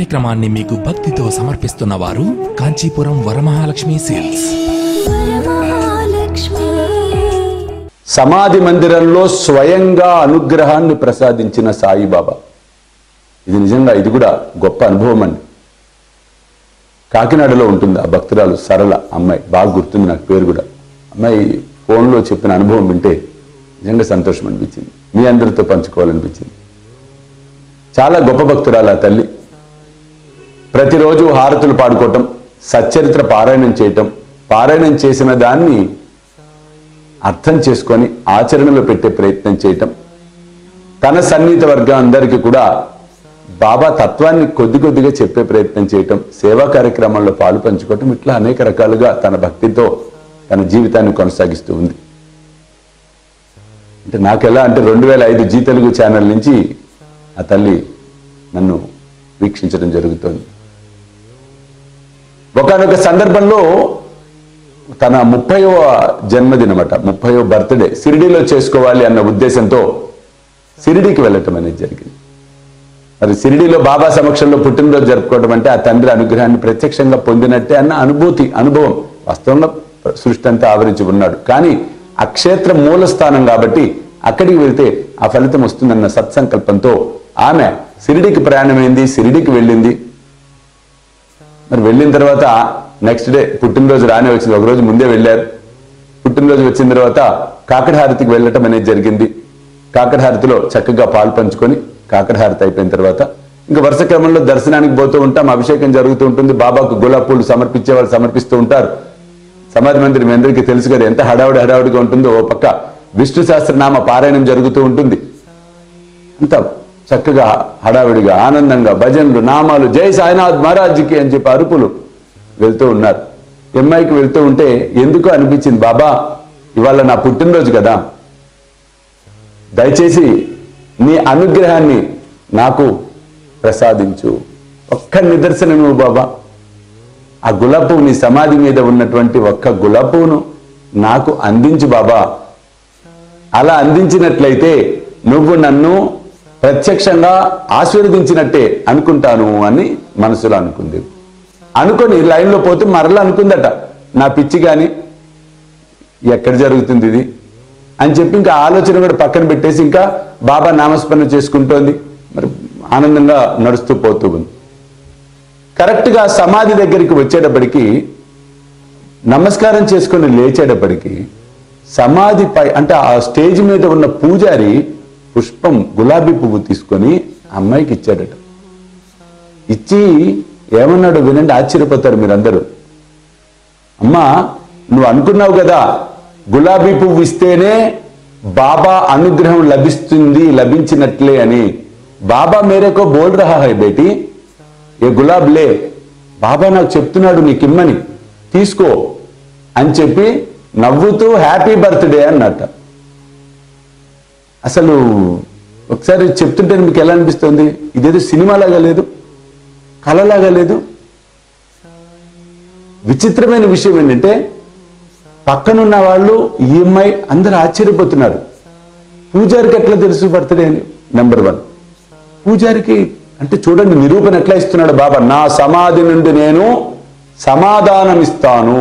కార్యక్రమాన్ని మీకు భక్తితో సమర్పిస్తున్న వారు కాంచీపురం వరమహాలక్ష్మి సేల్స్ వరమహాలక్ష్మి సమాధి మందిరంలో స్వయంగా అనుగ్రహాన్ని ప్రసాదించిన సాయిబాబా ఇది నిజంగా ఇది కూడా గొప్ప అనుభవం అండి కాకినాడలో ఉంటుంది ఆ భక్తురాలు సరళ అమ్మాయి బాగా గుర్తుంది నాకు పేరు కూడా అమ్మాయి ఫోన్లో చెప్పిన అనుభవం వింటే నిజంగా సంతోషం అనిపించింది మీ అందరితో పంచుకోవాలనిపించింది చాలా గొప్ప భక్తురాలు ఆ తల్లి ప్రతిరోజు హారతులు పాడుకోవటం సచ్చరిత్ర పారాయణం చేయటం పారాయణం చేసిన దాన్ని అర్థం చేసుకొని ఆచరణలో పెట్టే ప్రయత్నం చేయటం తన సన్నిహిత వర్గం అందరికీ కూడా బాబా తత్వాన్ని కొద్ది కొద్దిగా చెప్పే ప్రయత్నం చేయటం సేవా కార్యక్రమాల్లో పాలు పంచుకోవటం ఇట్లా అనేక రకాలుగా తన భక్తితో తన జీవితాన్ని కొనసాగిస్తూ ఉంది అంటే నాకెలా అంటే రెండు వేల ఐదు జీ తెలుగు ఛానల్ నుంచి ఆ తల్లి నన్ను వీక్షించడం జరుగుతోంది ఒకనొక సందర్భంలో తన ముప్పైవ జన్మదినమట ముప్పైవ బర్త్డే సిరిడీలో చేసుకోవాలి అన్న ఉద్దేశంతో సిరిడీకి వెళ్ళటం అనేది జరిగింది మరి సిరిడీలో బాబా సమక్షంలో పుట్టినరోజు జరుపుకోవడం అంటే ఆ తండ్రి అనుగ్రహాన్ని ప్రత్యక్షంగా పొందినట్టే అన్న అనుభూతి అనుభవం వాస్తవంగా సృష్టి అంతా ఆవరించి ఉన్నాడు కానీ ఆ క్షేత్రం మూల స్థానం కాబట్టి అక్కడికి వెళ్తే ఆ ఫలితం వస్తుందన్న సత్సంకల్పంతో ఆమె సిరిడికి ప్రయాణమైంది సిరిడికి వెళ్ళింది మరి వెళ్ళిన తర్వాత నెక్స్ట్ డే పుట్టినరోజు రానే వచ్చింది ఒక రోజు ముందే వెళ్ళారు పుట్టినరోజు వచ్చిన తర్వాత కాకడహారతికి వెళ్ళటం అనేది జరిగింది కాకడహారతిలో చక్కగా పాలు పంచుకొని కాకడహారతి అయిపోయిన తర్వాత ఇంకా వరుస క్రమంలో దర్శనానికి పోతూ ఉంటాం అభిషేకం జరుగుతూ ఉంటుంది బాబాకు గులాబ్ పూలు సమర్పించే వాళ్ళు సమర్పిస్తూ ఉంటారు సమాధి మందిరం మీ అందరికీ తెలుసు కదా ఎంత హడావుడి హడావుడిగా ఉంటుందో ఓ పక్క విష్ణు సహస్రనామ పారాయణం జరుగుతూ ఉంటుంది అంత చక్కగా హడావిడిగా ఆనందంగా భజనలు నామాలు జై సాయినాథ్ మహారాజ్కి అని చెప్పి అరుపులు వెళ్తూ ఉన్నారు ఎంఐకి వెళ్తూ ఉంటే ఎందుకో అనిపించింది బాబా ఇవాళ నా పుట్టినరోజు కదా దయచేసి నీ అనుగ్రహాన్ని నాకు ప్రసాదించు ఒక్క నిదర్శనం నువ్వు బాబా ఆ గులాబ్ పువ్వు నీ సమాధి మీద ఉన్నటువంటి ఒక్క గులాబ్ పువ్వును నాకు అందించు బాబా అలా అందించినట్లయితే నువ్వు నన్ను ప్రత్యక్షంగా ఆశీర్వదించినట్టే అనుకుంటాను అని మనసులో అనుకుంది అనుకొని లైన్లో పోతే మరలా అనుకుందట నా పిచ్చి కానీ ఎక్కడ జరుగుతుంది ఇది అని చెప్పి ఇంకా ఆలోచన కూడా పక్కన పెట్టేసి ఇంకా బాబా నామస్మరణ చేసుకుంటోంది మరి ఆనందంగా నడుస్తూ పోతూ ఉంది కరెక్ట్గా సమాధి దగ్గరికి వచ్చేటప్పటికి నమస్కారం చేసుకొని లేచేటప్పటికి సమాధిపై అంటే ఆ స్టేజ్ మీద ఉన్న పూజారి పుష్పం గులాబీ పువ్వు తీసుకొని అమ్మాయికి ఇచ్చాడట ఇచ్చి ఏమన్నాడు వినండి ఆశ్చర్యపోతారు మీరందరూ అమ్మా నువ్వు అనుకున్నావు కదా గులాబీ పువ్వు ఇస్తేనే బాబా అనుగ్రహం లభిస్తుంది లభించినట్లే అని బాబా మేరేకో బోల్ రహా హై బేటీ ఏ గులాబ్ లే బాబా నాకు చెప్తున్నాడు నీకిమ్మని తీసుకో అని చెప్పి నవ్వుతూ హ్యాపీ బర్త్డే అన్నట్ట అసలు ఒకసారి చెప్తుంటే మీకు ఎలా అనిపిస్తుంది ఇదేదో సినిమాలాగా లేదు కళలాగా లేదు విచిత్రమైన విషయం ఏంటంటే పక్కనున్న వాళ్ళు ఈఎంఐ అందరూ ఆశ్చర్యపోతున్నారు పూజారికి ఎట్లా తెలుసు బర్త్డే అని నెంబర్ వన్ పూజారికి అంటే చూడండి నిరూపణ ఎట్లా ఇస్తున్నాడు బాబా నా సమాధి నుండి నేను సమాధానం ఇస్తాను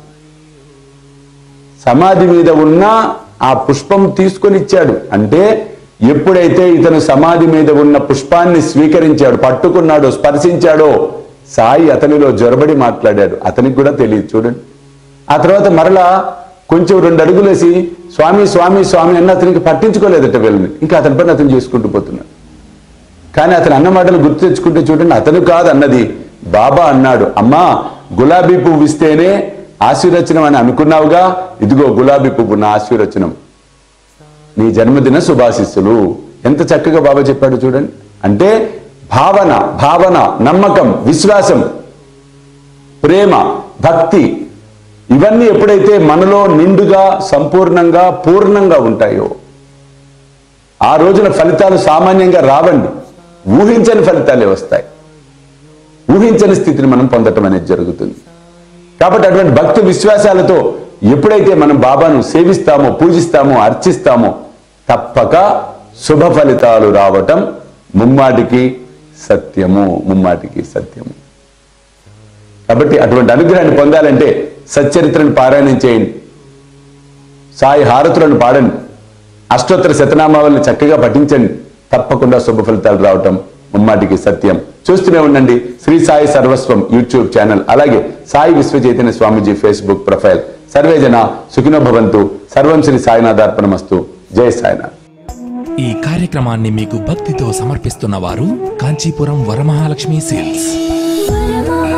సమాధి మీద ఉన్న ఆ పుష్పం తీసుకొని ఇచ్చాడు అంటే ఎప్పుడైతే ఇతను సమాధి మీద ఉన్న పుష్పాన్ని స్వీకరించాడు పట్టుకున్నాడో స్పర్శించాడో సాయి అతనిలో జొరబడి మాట్లాడాడు అతనికి కూడా తెలియదు చూడండి ఆ తర్వాత మరలా కొంచెం రెండు అడుగులేసి స్వామి స్వామి స్వామి అన్న అతనికి పట్టించుకోలేదట వీళ్ళని ఇంకా అతని పని అతను చేసుకుంటూ పోతున్నాడు కానీ అతను అన్న మాటలు గుర్తు తెచ్చుకుంటే చూడండి అతను కాదు అన్నది బాబా అన్నాడు అమ్మా గులాబీ పువ్వు ఇస్తేనే ఆశీర్వచనం అని అనుకున్నావుగా ఇదిగో గులాబీ పువ్వు నా ఆశీర్వచనం నీ జన్మదిన శుభాశిస్సులు ఎంత చక్కగా బాబా చెప్పాడు చూడండి అంటే భావన భావన నమ్మకం విశ్వాసం ప్రేమ భక్తి ఇవన్నీ ఎప్పుడైతే మనలో నిండుగా సంపూర్ణంగా పూర్ణంగా ఉంటాయో ఆ రోజున ఫలితాలు సామాన్యంగా రావండి ఊహించని ఫలితాలే వస్తాయి ఊహించని స్థితిని మనం పొందటం అనేది జరుగుతుంది కాబట్టి అటువంటి భక్తి విశ్వాసాలతో ఎప్పుడైతే మనం బాబాను సేవిస్తామో పూజిస్తామో అర్చిస్తామో తప్పక శుభ ఫలితాలు రావటం ముమ్మాటికి సత్యము ముమ్మాటికి సత్యము కాబట్టి అటువంటి అనుగ్రహాన్ని పొందాలంటే సచ్చరిత్రను పారాయణం చేయండి సాయి హారతులను పాడండి అష్టోత్తర శతనామావళిని చక్కగా పఠించండి తప్పకుండా శుభ ఫలితాలు రావటం ముమ్మాటికి సత్యం చూస్తూనే ఉండండి శ్రీ సాయి సర్వస్వం యూట్యూబ్ ఛానల్ అలాగే సాయి విశ్వ చైతన్య స్వామీజీ ఫేస్బుక్ ప్రొఫైల్ సర్వేజన సుఖినో భవంతు సర్వం శ్రీ సాయినాథార్పణమస్తు జై సాయినాథ్ ఈ కార్యక్రమాన్ని మీకు భక్తితో సమర్పిస్తున్న వారు కాంచీపురం వరమహాలక్ష్మి సేల్స్ వరమహాలక్ష్మి